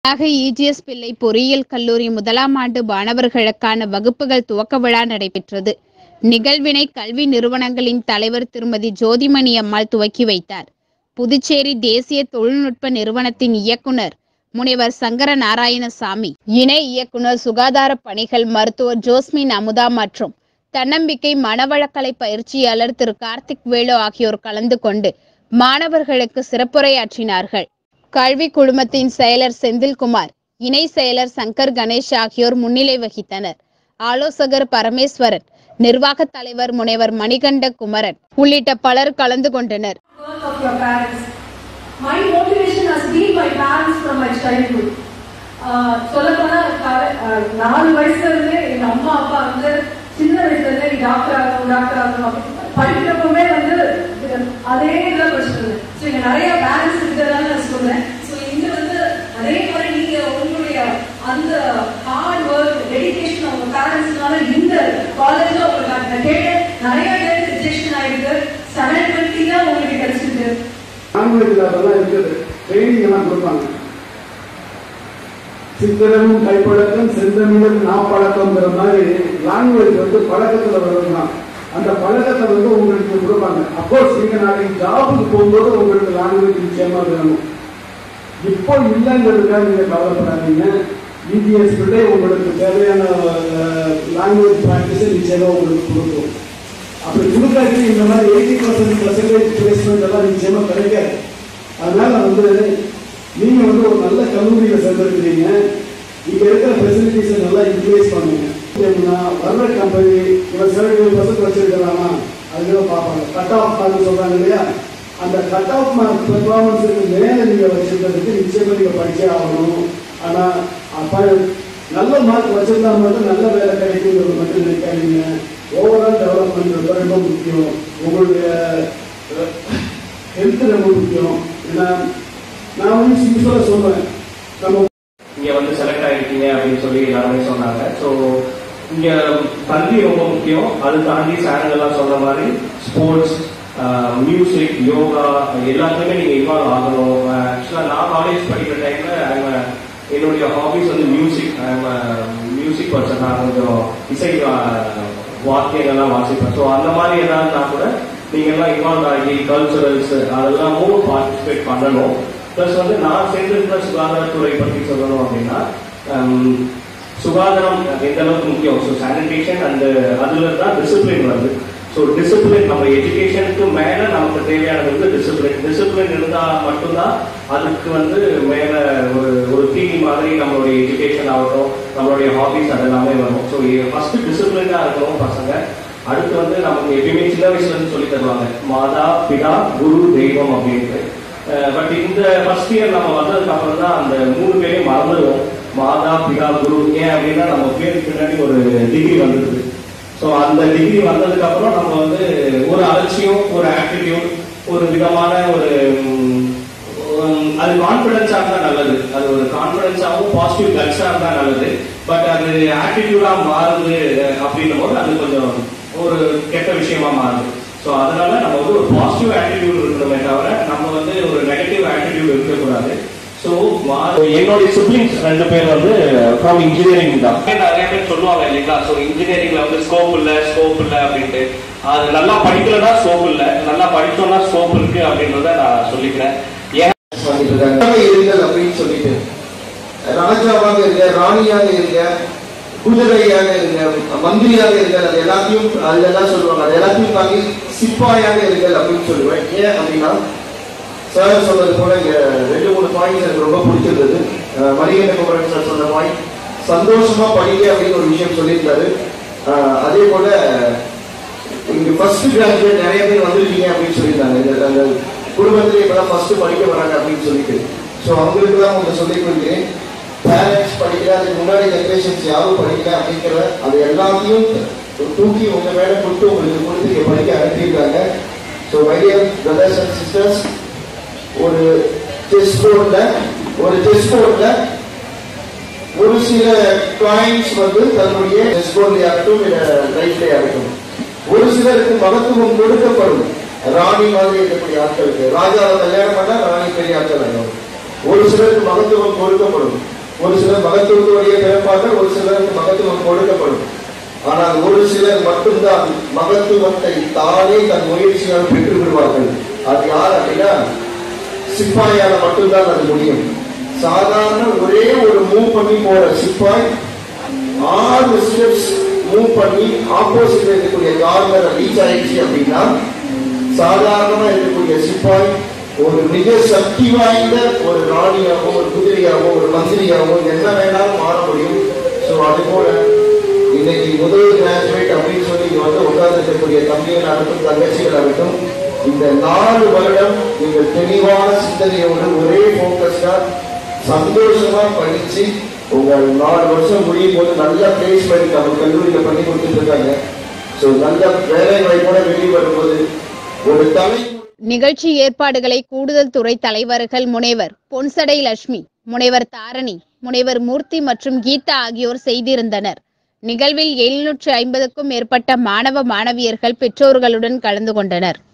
ஆக இஜிஎஸ் பிள்ளை பொறியியல் கல்லூரி முதலாம் ஆண்டு மாணவர்களுக்கான வகுப்புகள் துவக்க விழா நடைபெற்றது நிகழ்வினை கல்வி நிறுவனங்களின் தலைவர் திருமதி ஜோதிமணி அம்மாள் துவக்கி வைத்தார் புதுச்சேரி தேசிய தொழில்நுட்ப நிறுவனத்தின் இயக்குனர் முனைவர் சங்கர நாராயணசாமி இணை இயக்குனர் சுகாதார பணிகள் மருத்துவர் ஜோஸ்மின் அமுதா மற்றும் தன்னம்பிக்கை மனவளக்கலை பயிற்சியாளர் திரு கார்த்திக் வேலு ஆகியோர் கலந்து கொண்டு மாணவர்களுக்கு சிறப்புரையாற்றினார்கள் கல்வி குழுமத்தின் செயலர் செந்தில்குமார் இணை செயலர் சங்கர் கணேஷ் ஆகியோர் முன்னிலை வகித்தனர் ஆலோசகர் பரமேஸ்வரன் நிர்வாக தலைவர் முனைவர் மணிகண்ட குமரன் உள்ளிட்ட பலர் கலந்து கொண்டனர் work of your parents. My motivation has been my parents from my childhood. சொல்லப்போனா நாலு வயசுல இருந்து எங்க அம்மா அப்பா வந்து சின்ன வயசுல இருந்து நீ டாக்டர் ஆகணும் டாக்டர் ஆகணும் அப்படின்னு படிக்கிறப்பவே வந்து அதே இதுல படிச்சிட்டு ஸோ இங்க நிறைய பேரண்ட்ஸ் இருக்கிறதால நான் சொல்றேன் ஸோ இங்க வந்து அதே மாதிரி நீங்க உங்களுடைய அந்த ஹார்ட் ஒர்க் டெடிகேஷன் உங்க பேரண்ட்ஸ்னால இந்த காலேஜ்ல உங்களுக்கு நான் கேட்டேன் நிறைய பேருக்கு ரிஜெக்ஷன் ஆயிருக்கு செவன் டுவெண்ட்டி தான் உங்களுக்கு கிடைச்சிருக்கு லாங்குவேஜ் அதெல்லாம் இருக்குது ட்ரைனிங் எல்லாம் கொடுப்பாங்க சித்திரமும் கைப்பழக்கம் செந்தமிழும் நாப்பழக்கம்ங்கிற மாதிரி லாங்குவேஜ் வந்து பழக்கத்துல வருதுதான் அந்த பழக்கத்தை வந்து உங்களுக்கு கொடுப்பாங்க அப்போஸ் நீங்க நாளைக்கு ஜாபுக்கு போகும்போது உங்களுக்கு லாங்குவேஜ் நிச்சயமா வேணும் இப்போ இல்லைங்கிறதுக்காக நீங்க கவலைப்படாதீங்க இஜிஎஸ் விட உங்களுக்கு தேவையான லாங்குவேஜ் ப்ராக்டிஸை நிச்சயமா உங்களுக்கு கொடுக்கும் அப்படி கொடுக்காது இந்த மாதிரி எயிட்டி பர்சன்ட் பர்சன்டேஜ் பிளேஸ்மெண்ட் எல்லாம் நிச்சயமா கிடைக்காது அதனால வந்து நீங்க வந்து ஒரு நல்ல கல்லூரியில சேர்ந்திருக்கிறீங்க இங்க இருக்கிற ஃபெசிலிட்டிஸை நல்லா யூட்டிலைஸ் பண்ணுங்க எப்படின்னா, வர்ற கம்பெனி இவன் செவன்டி பர்சன்ட் வச்சிருக்கிறானா அதுக்கு பார்ப்பாங்க கட் ஆஃப் மார்க் சொல்றாங்க இல்லையா அந்த கட் ஆஃப் மார்க் பெர்ஃபார்மன்ஸுக்கு மேல நீங்க வச்சிருக்கிறதுக்கு நிச்சயமா நீங்க படிச்சே ஆகணும் ஆனா அப்ப நல்ல மார்க் வச்சிருந்தா மட்டும் நல்ல வேலை கிடைக்குங்கிறது மட்டும் நினைக்காதீங்க ஓவரால் டெவலப்மெண்ட் ரொம்ப ரொம்ப முக்கியம் உங்களுடைய ஹெல்த் ரொம்ப முக்கியம் ஏன்னா நான் வந்து சிம்பிளாக சொல்றேன் நம்ம இங்க வந்து செலக்ட் ஆயிருக்கீங்க அப்படின்னு சொல்லி எல்லாருமே சொன்னாங்க ஸோ இங்க கல்வி ரொம்ப முக்கியம் அது தாண்டி சாருங்க எல்லாம் சொன்ன மாதிரி ஸ்போர்ட்ஸ் மியூசிக் யோகா எல்லாத்துலயுமே நீங்க இன்வால்வ் ஆகணும் ஆக்சுவலா நான் காலேஜ் படிக்கிற டைம்ல என்னுடைய ஹாபிஸ் வந்து மியூசிக் மியூசிக் பர்சன் நான் கொஞ்சம் இசை ஆஹ், வாத்தியங்கள்லாம் வாசிப்பேன் ஸோ அந்த மாதிரி ஏதாவதுனா கூட நீங்க எல்லாம் இன்வால்வ் ஆகி கல்ச்சுரல்ஸ் அதெல்லாமும் பார்ட்டிசிபேட் பண்ணணும் ப்ளஸ் வந்து நான் சேர்ந்திருக்கிற சுகாதாரத்துறை பற்றி சொல்லணும் அப்படின்னா ஹம், சுகாதாரம் எந்த அளவுக்கு முக்கியம் ஸோ சானிடேஷன் அண்ட் அதுல தான் டிசிப்ளின் வருது ஸோ டிசிப்ளின் நம்ம எஜுகேஷனுக்கு மேல நமக்கு தேவையானது வந்து டிசிப்ளின் டிசிப்ளின் இருந்தா மட்டும்தான் அதுக்கு வந்து மேல ஒரு ஒரு தீனி மாதிரி நம்மளுடைய எஜுகேஷன் ஆகட்டும் நம்மளுடைய ஹாபிஸ் அதெல்லாமே வரும் ஸோ ஃபர்ஸ்ட் டிசிப்ளினா இருக்கணும் பசங்க அடுத்து வந்து நமக்கு எப்பயுமே சின்ன வயசுல இருந்து சொல்லி தருவாங்க மாதா பிதா குரு தெய்வம் அப்படின்ட்டு பட் இந்த ஃபர்ஸ்ட் இயர் நம்ம வந்ததுக்கு அப்புறம் தான் அந்த மூணு பேரையும் மறந்துடுவோம் மாதா பிதா குரு ஏன் அப்படின்னா நம்ம பேருக்கு பின்னாடி ஒரு டிகிரி வந்துடுது ஸோ அந்த டிகிரி வந்ததுக்கு அப்புறம் நம்ம வந்து ஒரு அலட்சியம் ஒரு ஆட்டிடியூட் ஒரு விதமான ஒரு ம், உம், அது கான்பிடன்ஸா இருந்தா நல்லது அது ஒரு கான்பிடன்ஸாவும் பாசிட்டிவ் கட்ஸா இருந்தா நல்லது பட் அது ஆட்டிடியூடா மாறுது அஹ், அப்படின்னும் போது அது கொஞ்சம் ஒரு கெட்ட விஷயமா மாறுது ஸோ அதனால நம்ம வந்து ஒரு பாசிட்டிவ் ஆட்டிடியூட் இருக்கணுமே தவிர நம்ம வந்து ஒரு நெகட்டிவ் ஆட்டிடியூட் இருக்கக்கூடாது ஸோ என்னுடைய சிப்ளிங்ஸ் ரெண்டு பேர் வந்து ஃப்ரம் இன்ஜினியரிங் தான் நிறைய பேர் சொல்லுவாங்க இல்லைங்களா ஸோ இன்ஜினியரிங்ல வந்து ஸ்கோப் இல்ல ஸ்கோப் இல்ல அப்படின்ட்டு அது நல்லா படிக்கலன்னா ஸ்கோப் இல்ல நல்லா படிச்சோம்னா ஸ்கோப் இருக்கு அப்படின்றத நான் சொல்லிக்கிறேன் ஏன் பண்ணிட்டு இருக்காங்க இருங்கள் அப்படின்னு சொல்லிட்டு ராஜாவாக இருக்க ராணியாக இருக்க குதிரையாக இருக்க மந்திரியாக இருக்க அது எல்லாத்தையும் அதெல்லாம் சொல்லுவாங்க அது எல்லாத்தையும் தாண்டி சிப்பாயாக இருங்கள் அப்படின்னு சொல்லுவேன் ஏன் அப்படின்னா சார் சொன்னது போல இங்க ரெண்டு மூணு பாயிண்ட்ஸ் எனக்கு ரொம்ப பிடிச்சிருந்தது அஹ் மணிகண்ட குமரன் சார் சொன்ன பாயிண்ட் சந்தோஷமா படிங்க அப்படின்னு ஒரு விஷயம் சொல்லியிருந்தாரு அஹ் அதே போல இங்க ஃபர்ஸ்ட் கிராஜுவேட் நிறைய பேர் வந்திருக்கீங்க அப்படின்னு சொல்லியிருந்தாங்க இந்த அந்த குடும்பத்திலே இப்பதான் ஃபர்ஸ்ட் படிக்க வராங்க அப்படின்னு சொல்லிட்டு ஸோ அவங்களுக்கு தான் உங்களை சொல்லிக் கொள்கிறேன் பேரண்ட்ஸ் படிக்கல அதுக்கு முன்னாடி ஜென்ரேஷன்ஸ் யாரும் படிக்கல அப்படிங்கிற அது எல்லாத்தையும் தூக்கி உங்க மேல கொடுத்து உங்களுக்கு கொடுத்து இங்க படிக்க அனுப்பியிருக்காங்க so my dear brothers and sisters ஒரு செஸ் போர்ட்ல ஒரு செஸ் போர்ட்ல ஒரு சில காயின்ஸ் வந்து தன்னுடைய செஸ் போர்ட்ல ஆகட்டும் இல்ல லைஃப்ல ஆகட்டும் ஒரு சிலருக்கு மகத்துவம் கொடுக்கப்படும் ராணி மாதிரி இருக்கக்கூடிய ஆட்களுக்கு ராஜாவை கல்யாணம் பண்ணா ராணி பெரிய ஆட்கள் ஆகும் ஒரு சிலருக்கு மகத்துவம் கொடுக்கப்படும் ஒரு சிலர் மகத்துவத்துடைய பிறப்பாக ஒரு சிலருக்கு மகத்துவம் கொடுக்கப்படும் ஆனால் ஒரு சிலர் மட்டும்தான் மகத்துவத்தை தானே தன் முயற்சியால் பெற்று விடுவார்கள் அது யார் அப்படின்னா சிப்பாயால மட்டும்தான் அது முடியும் சாதாரண ஒரே ஒரு மூவ் பண்ணி போற சிப்பாய் ஆறு ஸ்டெப்ஸ் மூவ் பண்ணி ஆப்போசிட்ல இருக்கக்கூடிய கார்னர் ரீச் ஆயிடுச்சு அப்படின்னா சாதாரணமா இருக்கக்கூடிய சிப்பாய் ஒரு மிக சக்தி வாய்ந்த ஒரு ராணியாவோ ஒரு குதிரையாவோ ஒரு மந்திரியாவோ என்ன வேணாலும் மாற முடியும் ஸோ அது போல இன்னைக்கு முதல் கிராஜுவேட் அப்படின்னு சொல்லி இங்க வந்து உட்கார்ந்து இருக்கக்கூடிய தம்பிகள் ஆகட்டும் தங்கச்சிகள் ஆகட்டும் இந்த நாலு வருடம் நீங்கள் தெளிவான சிந்தனையோடு ஒரே போக்கஸ்டா சந்தோஷமா படிச்சு உங்கள் நாலு வருஷம் முடியும் போது நல்ல பிளேஸ்மெண்ட் அவங்க கல்லூரியில பண்ணி கொடுத்துட்டு இருக்காங்க ஸோ நல்ல வேலை வாய்ப்போட வெளியே வரும்போது ஒரு தலை நிகழ்ச்சி ஏற்பாடுகளை கூடுதல் துறை தலைவர்கள் முனைவர் பொன்சடை லட்சுமி முனைவர் தாரணி முனைவர் மூர்த்தி மற்றும் கீதா ஆகியோர் செய்திருந்தனர் நிகழ்வில் எழுநூற்று ஐம்பதுக்கும் மேற்பட்ட மாணவ மாணவியர்கள் பெற்றோர்களுடன் கலந்து கொண்டனர்